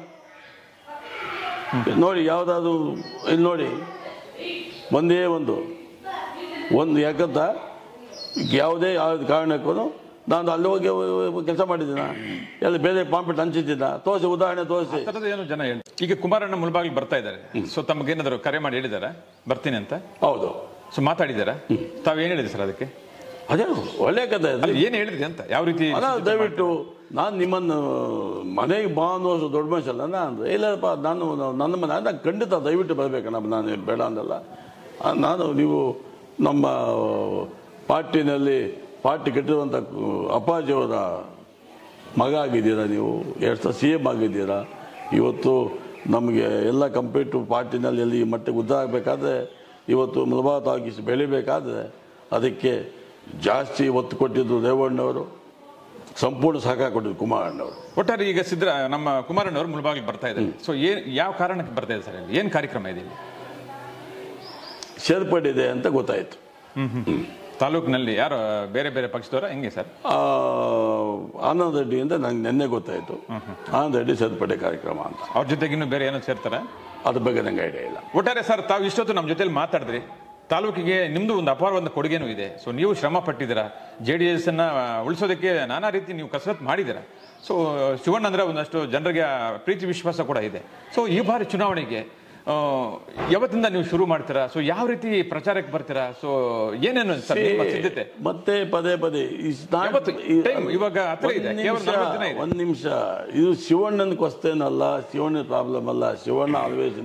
ನೋಡಿ ಯಾವುದಾದ್ರು ಇಲ್ಲಿ ನೋಡಿ ಒಂದೇ ಒಂದು ಒಂದು ಯಾಕಂತ ಯಾವುದೇ ಯಾವ್ದು ಕಾರಣಕ್ಕೂ ನಾನು ಅಲ್ಲಿ ಹೋಗಿ ಕೆಲಸ ಮಾಡಿದ್ದೀನ ಎಲ್ಲ ಬೇರೆ ಪಾಂಪಿಟ್ ಹಂಚಿದ್ದೀನ ತೋರಿಸಿ ಉದಾಹರಣೆ ತೋರಿಸಿ ಥರದ್ದು ಏನು ಜನ ಹೇಳ್ತಾರೆ ಈಗ ಕುಮಾರಣ್ಣ ಮುಲ್ಬಾಗಿಲು ಬರ್ತಾ ಇದ್ದಾರೆ ಸೊ ತಮಗೇನಾದ್ರು ಕರೆ ಮಾಡಿ ಹೇಳಿದಾರ ಬರ್ತೀನಿ ಅಂತ ಹೌದು ಸೊ ಮಾತಾಡಿದಾರ ತಾವ್ ಏನ್ ಹೇಳಿದ್ರಿ ಸರ್ ಅದಕ್ಕೆ ಅದೇ ಒಳ್ಳೆ ಕಥೆ ಅದು ಅಲ್ಲಿ ಏನ್ ಹೇಳಿದ್ರಿ ಅಂತ ಯಾವ ರೀತಿ ಅಲ್ಲ ದಯವಿಟ್ಟು ನಾನು ನಿಮ್ಮನ್ನು ಮನೆಗೆ ಬಾ ಅನ್ನೋಷ್ಟು ದೊಡ್ಡ ಮನುಷ್ಯಲ್ಲ ನಾನು ಇಲ್ಲಪ್ಪ ನಾನು ನನ್ನ ಮನೆ ನಾನು ಖಂಡಿತ ದಯವಿಟ್ಟು ಬರಬೇಕಣ್ಣ ನಾನು ಬೇಡ ಅಂದಲ್ಲ ಆ, ನಾನು ನೀವು ನಮ್ಮ ಪಾರ್ಟಿನಲ್ಲಿ ಪಾರ್ಟಿ ಕಟ್ಟಿರುವಂಥ ಅಪ್ಪಾಜಿಯವರ ಮಗ ಆಗಿದ್ದೀರಾ ನೀವು ಎರಡು ಸಲ ಸಿ ಎಮ್ ಆಗಿದ್ದೀರಾ ಇವತ್ತು ನಮಗೆ ಎಲ್ಲ ಕಂಪೇರ್ ಟು ಪಾರ್ಟಿನಲ್ಲಿ ಎಲ್ಲಿ ಈ ಮಟ್ಟಿಗೆ ಉದ್ಧಾರ ಆಗಬೇಕಾದ್ರೆ ಇವತ್ತು ಮುಲಬಾತ್ ಆಗಿಸಿ ಬೆಳಿಬೇಕಾದ್ರೆ ಅದಕ್ಕೆ ಜಾಸ್ತಿ ಒತ್ತು ಕೊಟ್ಟಿದ್ದು ರೇವಣ್ಣವರು ಸಂಪೂರ್ಣ ಸಹಕಾರ ಕೊಟ್ಟಿದ್ದು ಕುಮಾರಣ್ಣವರು ಒಟ್ಟಾರೆ ಈಗ ಸಿದ್ರ ನಮ್ಮ ಕುಮಾರಣ್ಣವರು ಮುಲ್ಬಾಗಿಲು ಬರ್ತಾ ಇದ್ದಾರೆ ಸೊ ಏನ್ ಯಾವ ಕಾರಣಕ್ಕೆ ಬರ್ತಾ ಇದೆ ಸರ್ ಇಲ್ಲಿ ಏನ್ ಕಾರ್ಯಕ್ರಮ ಇದೆ ಇಲ್ಲಿ ಸೇರ್ಪಡಿದೆ ಅಂತ ಗೊತ್ತಾಯಿತು ತಾಲೂಕಿನಲ್ಲಿ ಯಾರು ಬೇರೆ ಬೇರೆ ಪಕ್ಷದವರ ಹೆಂಗೆ ಸರ್ ಆ, ಆನಂದ್ ರೆಡ್ಡಿ ಅಂತ ನಂಗೆ ನಿನ್ನೆ ಗೊತ್ತಾಯಿತು ಆನಂದ್ ರೆಡ್ಡಿ ಸೇರ್ಪಡೆ ಕಾರ್ಯಕ್ರಮ ಅಂತ ಅವ್ರ ಜೊತೆಗೆ ಇನ್ನೂ ಬೇರೆ ಏನೋ ಸೇರ್ತಾರ ಅದ್ರ ಬಗ್ಗೆ ನಂಗೆ ಐಡಿಯಾ ಇಲ್ಲ ಒಟ್ಟಾರೆ ಸರ್ ತಾವು ಇಷ್ಟೊತ್ತು ನಮ್ಮ ಜೊತೆಲಿ ಮಾತಾಡಿದ್ರಿ ತಾಲೂಕಿಗೆ ನಿಮ್ದು ಒಂದು ಅಪಾರವಾದ ಕೊಡುಗೆನೂ ಇದೆ ಸೊ ನೀವು ಶ್ರಮ ಪಟ್ಟಿದ್ದೀರಾ ಜೆ ಡಿ ಎಸ್ ಅನ್ನ ಉಳಿಸೋದಕ್ಕೆ ನಾನಾ ರೀತಿ ನೀವು ಕಸರತ್ತು ಮಾಡಿದ್ದೀರಾ ಸೊ ಶಿವಣ್ಣ ಅಂದ್ರೆ ಒಂದಷ್ಟು ಜನರಿಗೆ ಪ್ರೀತಿ ವಿಶ್ವಾಸ ಕೂಡ ಇದೆ ಸೊ ಈ ಬಾರಿ ಚುನಾವಣೆಗೆ ಆ, ಯಾವತ್ತಿಂದ ನೀವು ಶುರು ಮಾಡ್ತೀರಾ ಸೊ ಯಾವ ರೀತಿ ಪ್ರಚಾರಕ್ಕೆ ಬರ್ತೀರಾ ಸೊ ಏನೇನು ಸರ್ ನಿಮ್ಮ ಸಿದ್ಧತೆ ಮತ್ತೆ ಪದೇ ಪದೇ is not- ಯಾವತ್ತು? time ಇವಾಗ ಹತ್ರ ಇದೆ. ಒಂದ್ ಕೇವಲ ನಿಮಿಷ, ನಲವತ್ತು ದಿನ ಇದೆ. ಒಂದ್ ನಿಮಿಷ ಇದು ಶಿವಣ್ಣನ ಕ್ವಸ್ತೇನಲ್ಲ ಶಿವಣ್ಣನ ಪ್ರಾಬ್ಲಮ್ ಅಲ್ಲ ಶಿವಣ್ಣ ಆಲ್ವೇಸ್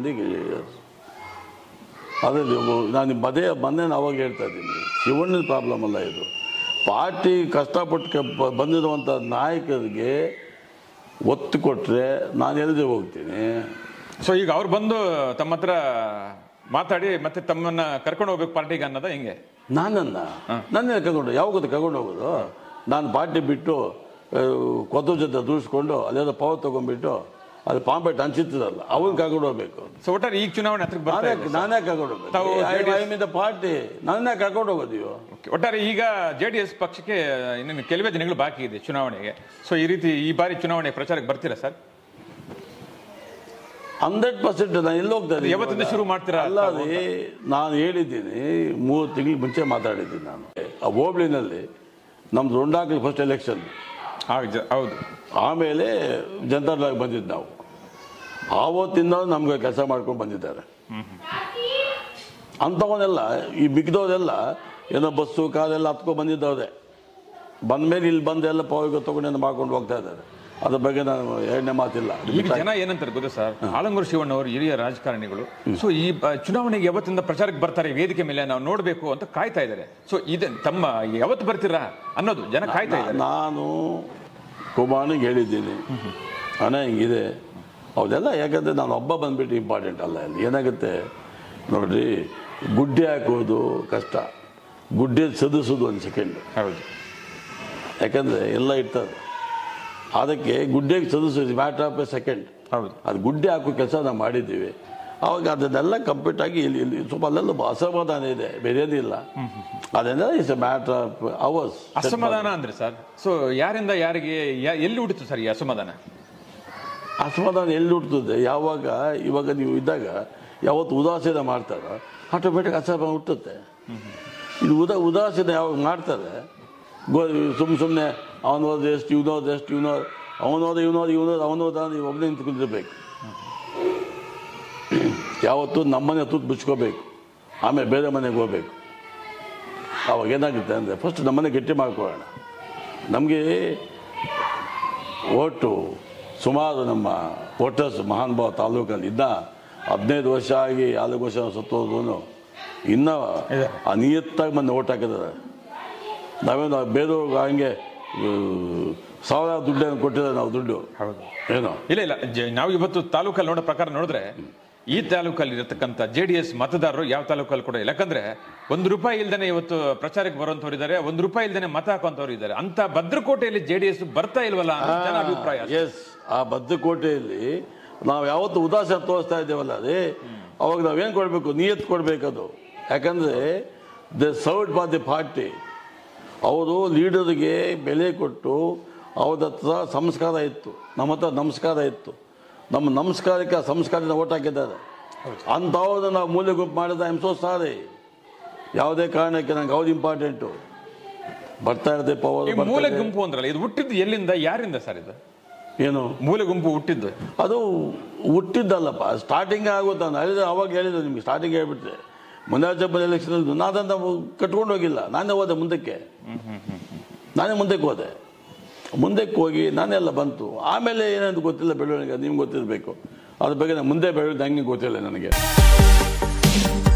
ಅದೇ ನಾನು ಪದೇ ಮೊನ್ನೆ ನಾನು ಅವಾಗ ಹೇಳ್ತಾ ಇದ್ದೀನಿ ಶಿವಣ್ಣನ ಪ್ರಾಬ್ಲಮ್ ಅಲ್ಲ ಇದು ಪಾರ್ಟಿ ಕಷ್ಟಪಟ್ಟು ಕ- ಬ- ಬಂದಿರುವಂಥ ನಾಯಕರಿಗೆ ಒತ್ತು ಕೊಟ್ಟರೆ ನಾನು ಎಲ್ಲಿದೆ ಹೋಗ್ತೀನಿ ಸೊ ಈಗ ಅವ್ರು ಬಂದು ತಮ್ಮ ಹತ್ರ ಮಾತಾಡಿ ಮತ್ತೆ ತಮ್ಮನ್ನ ಕರ್ಕೊಂಡು ಹೋಗ್ಬೇಕು ಪಾರ್ಟಿಗೆ ಅನ್ನೋದ ಹೆಂಗೆ ನಾನನ್ನ ನನ್ನೇ ಕರ್ಕೊಂಡು ಯಾವಾಗ ಕರ್ಕೊಂಡು ಹೋಗೋದು ನಾನು ಪಾರ್ಟಿ ಬಿಟ್ಟು ಕೊತ್ತ ಜೊತೆ ದೂರಿಸ್ಕೊಂಡು ಅಲ್ಲೆಲ್ಲ ಪವರ್ ತಗೊಂಡ್ಬಿಟ್ಟು ಅದು ಪಾಂಪೆಟ್ ಅನ್ಸಿರ್ತದಲ್ಲ ಅವನ್ ಕರ್ಕೊಂಡು ಹೋಗ್ಬೇಕು ಸೊ ಒಟ್ಟಾರೆ ಈಗ ಚುನಾವಣೆ ಹತ್ರಕ್ಕೆ ಬರ್ತಾ ನಾನೇ ಇದೆ ನಾನೇ ಕರ್ಕೊಂಡು ತಾವು ಹೋಗ್ಬೇಕು ಐ ಪಾರ್ಟಿ ನನ್ನೇ ಕರ್ಕೊಂಡು ಹೋಗೋದು ನೀವು Okay. ಒಟ್ಟಾರೆ ಈಗ ಜೆ ಡಿ ಎಸ್ ಪಕ್ಷಕ್ಕೆ ಇನ್ನೇನು ಕೆಲವೇ ದಿನಗಳು ಬಾಕಿ ಇದೆ ಚುನಾವಣೆಗೆ ಸೊ ಈ ರೀತಿ ಈ ಬಾರಿ ಚುನಾವಣೆ ಪ್ರಚಾರಕ್ಕೆ ಬರ್ತೀರಾ ಸರ್ ಹಂಡ್ರೆಡ್ ಪರ್ಸೆಂಟ್ ನಾನು ಎಲ್ಲಿ ಹೋಗ್ತಾ ಇದ್ದೀನಿ ಯಾವತ್ತಿಂದ ಇವಾಗ? ಶುರು ಮಾಡ್ತೀರಾ ಅಲ್ಲ ರೀ ನಾನು ಹೇಳಿದ್ದೀನಿ ಮೂರು ತಿಂಗಳು ಮುಂಚೆ ಮಾತಾಡಿದ್ದೀನಿ ನಾನು ಆ ಹೋಬಳಿನಲ್ಲಿ ನಮ್ದು ರೊಂಡಾಕಲ್ ಫಸ್ಟ್ ಎಲೆಕ್ಷನ್ ಹೌದು ಆಮೇಲೆ ಜನತಾದಳಾಗಿ ಬಂದಿದ್ದು ನಾವು ಆವತ್ತಿಂದ ನಮ್ಗೆ ಕೆಲಸ ಮಾಡ್ಕೊಂಡು ಬಂದಿದ್ದಾರೆ ಅಂಥವನ್ನೆಲ್ಲ ಈ ಮಿಕ್ದವ್ರೆಲ್ಲ ಏನೋ ಬಸ್ಸು ಕಾರೆಲ್ಲ ಹತ್ಕೊಂಡು ಬಂದಿದ್ದವ್ರೆ ಬಂದ್ಮೇಲೆ ಇಲ್ಲಿ ಬಂದು ಎಲ್ಲ ಪವರ್ಗೆ ತಗೊಂಡು ಮಾಡ್ಕೊಂಡು ಹೋಗ್ತಾ ಇದ್ದಾರೆ ಅದ್ರ ಬಗ್ಗೆ ನಾನು ಎರಡನೇ ಮಾತಿಲ್ಲ ಈಗ ಜನ ಏನಂತಾರೆ ಗೊತ್ತಾ ಸರ್ ಆಲಂಗೂರು ಶಿವಣ್ಣ ಅವರು ಹಿರಿಯ ರಾಜಕಾರಣಿಗಳು ಸೊ ಈ ಬ- ಚುನಾವಣೆಗೆ ಯಾವತ್ತಿಂದ ಪ್ರಚಾರಕ್ಕೆ ಬರ್ತಾರೆ ವೇದಿಕೆ ಮೇಲೆ ನಾವು ನೋಡಬೇಕು ಅಂತ ಕಾಯ್ತಾ ಇದ್ದಾರೆ ಸೊ ಇದೆ ತಮ್ಮ ಯಾವತ್ತು ಬರ್ತೀರಾ ಅನ್ನೋದು ಜನ ಕಾಯ್ತಾ ಇದ್ದಾರೆ ನಾನು ಕುಮಾರನಿಗೆ ಹೇಳಿದ್ದೀನಿ ಹಣ ಹಿಂಗಿದೆ ಹೌದೆಲ್ಲ ಯಾಕಂದರೆ ನಾನು ಒಬ್ಬ ಬಂದ್ಬಿಟ್ಟು ಇಂಪಾರ್ಟೆಂಟ್ ಅಲ್ಲ ಇಲ್ಲಿ ಏನಾಗುತ್ತೆ ನೋಡ್ರಿ ಗುಡ್ಡೆ ಹಾಕೋದು ಕಷ್ಟ ಗುಡ್ಡೆ ಸದಿಸೋದು ಒಂದು ಸೆಕೆಂಡ್ ಹೌದು ಯಾಕಂದರೆ ಎಲ್ಲ ಇರ್ತದೆ ಅದಕ್ಕೆ ಗುಡ್ಡೆಗೆ ಸದಿಸೋದು ಮ್ಯಾಟ್ರ್ ಆಫ್ ಎ ಸೆಕೆಂಡ್ ಹೌದು ಅದು ಗುಡ್ಡೆ ಹಾಕೋ ಕೆಲಸ ನಾವು ಮಾಡಿದ್ದೀವಿ ಅವಾಗ ಅದನ್ನೆಲ್ಲ ಕಂಪ್ಲೀಟ್ ಆಗಿ ಇಲ್ಲಿ ಇಲ್ಲಿ ಸ್ವಲ್ಪ ಅಲ್ಲೆಲ್ಲ ಅಸಮಾಧಾನ ಇದೆ ಬೇರೇನಿಲ್ಲ ಅದೆಲ್ಲ is a matter of hours ಅಸಮಾಧಾನ ಅಂದ್ರೆ ಸರ್ ಸೊ ಯಾರಿಂದ ಯಾರಿಗೆ ಯಾ- ಎಲ್ಲಿ ಹುಟ್ಟಿತು ಸರ್ ಈ ಅಸಮಾಧಾನ ಅಸಮಾಧಾನ ಎಲ್ಲಿ ಹುಟ್ಟುತ್ತದೆ ಯಾವಾಗ ಇವಾಗ ನೀವು ಇದ್ದಾಗ ಯಾವತ್ತು ಉದಾಸೀನ ಮಾಡ್ತಾರೋ ಆಟೋಮೆಟಿಕ್ ಅಸಮಾಧಾನ ಹುಟ್ಟುತ್ತೆ ಇದು ಉದಾ ಉದಾಸೀನ ಯಾವಾಗ ಮಾಡ್ತಾರೆ ಗೋ ಸುಮ್ಮ ಸುಮ್ಮನೆ ಅವನೋದು ಎಷ್ಟು ಇವನೋದು ಎಷ್ಟು ಇವನೋ ಅವನೋದ ಇವನೋದು ಇವನೋದು ಅವನೋದ ನೀವು ಒಬ್ಬನೇ ನಿಂತ್ಕೊಂಡಿರ್ಬೇಕು ಯಾವತ್ತು ನಮ್ಮನೆ ತುತ್ತು ಬಿಚ್ಕೋಬೇಕು ಆಮೇಲೆ ಬೇರೆ ಮನೆಗೆ ಹೋಗ್ಬೇಕು ಅವಾಗ ಏನಾಗುತ್ತೆ ಅಂದರೆ ಫಸ್ಟ್ ನಮ್ಮನೆ ಗಟ್ಟಿ ಮಾಡ್ಕೊಳ್ಳೋಣ ನಮಗೆ ಓಟು ಸುಮಾರು ನಮ್ಮ ವೋಟರ್ಸ್ ಮಹಾನುಭಾವ ತಾಲೂಕಲ್ಲಿ ಇದ್ದ ಹದಿನೈದು ವರ್ಷ ಆಗಿ ನಾಲ್ಕು ವರ್ಷ ಸತ್ತೋದ್ರು ಇನ್ನೂ ಇದೆ. ಅನಿಯತ್ತಾಗಿ ಬಂದು ಓಟ್ ಹಾಕಿದ್ದಾರೆ ನಾವೇನು ಬೇರೆಯವ್ರಿಗೆ ಹಂಗೆ ಆ, ಸಾವಿರ ದುಡ್ಡೇನು ಕೊಟ್ಟಿದ್ದಾರೆ ನಾವು ದುಡ್ಡು ಹೌದು ಏನೋ ಇಲ್ಲ ಇಲ್ಲ ಜ- ನಾವು ಇವತ್ತು ತಾಲೂಕಲ್ಲಿ ನೋಡೋ ಪ್ರಕಾರ ನೋಡಿದ್ರೆ ಈ ತಾಲೂಕಲ್ಲಿ ಇರತಕ್ಕಂಥ ಜೆ ಡಿ ಎಸ್ ಮತದಾರರು ಯಾವ ತಾಲೂಕಲ್ಲಿ ಕೂಡ ಇಲ್ಲ ಯಾಕಂದ್ರೆ ಒಂದು ರೂಪಾಯಿ ಇಲ್ದೇನೆ ಇವತ್ತು ಪ್ರಚಾರಕ್ಕೆ ಬರುವಂತವ್ರು ಇದ್ದಾರೆ ಒಂದು ರೂಪಾಯಿ ಇಲ್ದೇನೆ ಮತ ಹಾಕುವಂತವ್ರು ಇದ್ದಾರೆ ಅಂತ ಭದ್ರಕೋಟೆಯಲ್ಲಿ ಜೆ ಡಿ ಎಸ್ ಬರ್ತಾ ಇಲ್ವಲ್ಲ ಅಂತ ಜನ ಅಭಿಪ್ರಾಯ ಎಸ್ ಆ ಬದ್ದಕೋಟೆಯಲ್ಲಿ ನಾವು ಯಾವತ್ತು ಉದಾಸ ತೋರಿಸ್ತಾ ಇದ್ದೇವಲ್ಲ ಅದೇ ಅವಾಗ ನಾವೇನು ಕೊಡಬೇಕು ನಿಯತ್ ಕೊಡಬೇಕದು ಯಾಕಂದರೆ the served for the party ಅವರು ಲೀಡರ್ಗೆ ಬೆಲೆ ಕೊಟ್ಟು ಅವ್ರ ಹತ್ರ ಸಂಸ್ಕಾರ ಇತ್ತು ನಮ್ಮ ಹತ್ರ ನಮಸ್ಕಾರ ಇತ್ತು ನಮ್ಮ ನಮಸ್ಕಾರಕ್ಕೆ ಆ ಸಂಸ್ಕಾರದಿಂದ ಓಟ್ ಹಾಕಿದ್ದಾರೆ ಅಂಥವ್ರನ್ನ ನಾವು ಮೂಲೆ ಗುಂಪು ಮಾಡಿದ ಐಮ್ ಸೋ ಸಾರಿ ಯಾವುದೇ ಕಾರಣಕ್ಕೆ ನಂಗೆ ಅವ್ರು ಇಂಪಾರ್ಟೆಂಟು ಬರ್ತಾ ಇರುತ್ತೆ ಈ ಪವರ್ ಮೂಲೆ ಗುಂಪು ಅಂದ್ರಲ್ಲ ಇದು ಹುಟ್ಟಿದ್ದು ಎಲ್ಲಿಂದ ಯಾರಿಂದ ಸರ್ ಇದು ಏನು ಮೂಲೆ ಗುಂಪು ಹುಟ್ಟಿದ್ದು ಅದು ಹುಟ್ಟಿದ್ದಲ್ಲಪ್ಪ ಸ್ಟಾರ್ಟಿಂಗ್ ಆಗುತ್ತೆ ನಾನು ಹೇಳಿದ್ರೆ ಅವಾಗ ಹೇಳಿದೆ ನಿಮ್ಗೆ ಸ್ಟಾರ್ಟಿಂಗ್ ಹೇಳ್ಬಿಟ್ರೆ ಮುನ್ಯಾಜಬ್ಬ ಎಲೆಕ್ಷನ್ ನಾದಂತ ಕಟ್ಕೊಂಡು ಹೋಗಿಲ್ಲ ನಾನೇ ಹೋದೆ ಮುಂದಕ್ಕೆ ನಾನೇ ಮುಂದಕ್ಕೆ ಹೋದೆ ಮುಂದಕ್ಕೆ ಹೋಗಿ ನಾನೆಲ್ಲ ಬಂತು ಆಮೇಲೆ ಏನಂತ ಗೊತ್ತಿಲ್ಲ ಬೆಳವಣಿಗೆ ನಿಮ್ಗೆ ಗೊತ್ತಿರಬೇಕು ಅದ್ರ ಬಗ್ಗೆ ನಾನು ಮುಂದೆ ಬೆಳೆಯೋದು ಹಂಗೆ ಗೊತ್ತಿಲ್ಲ ನನಗೆ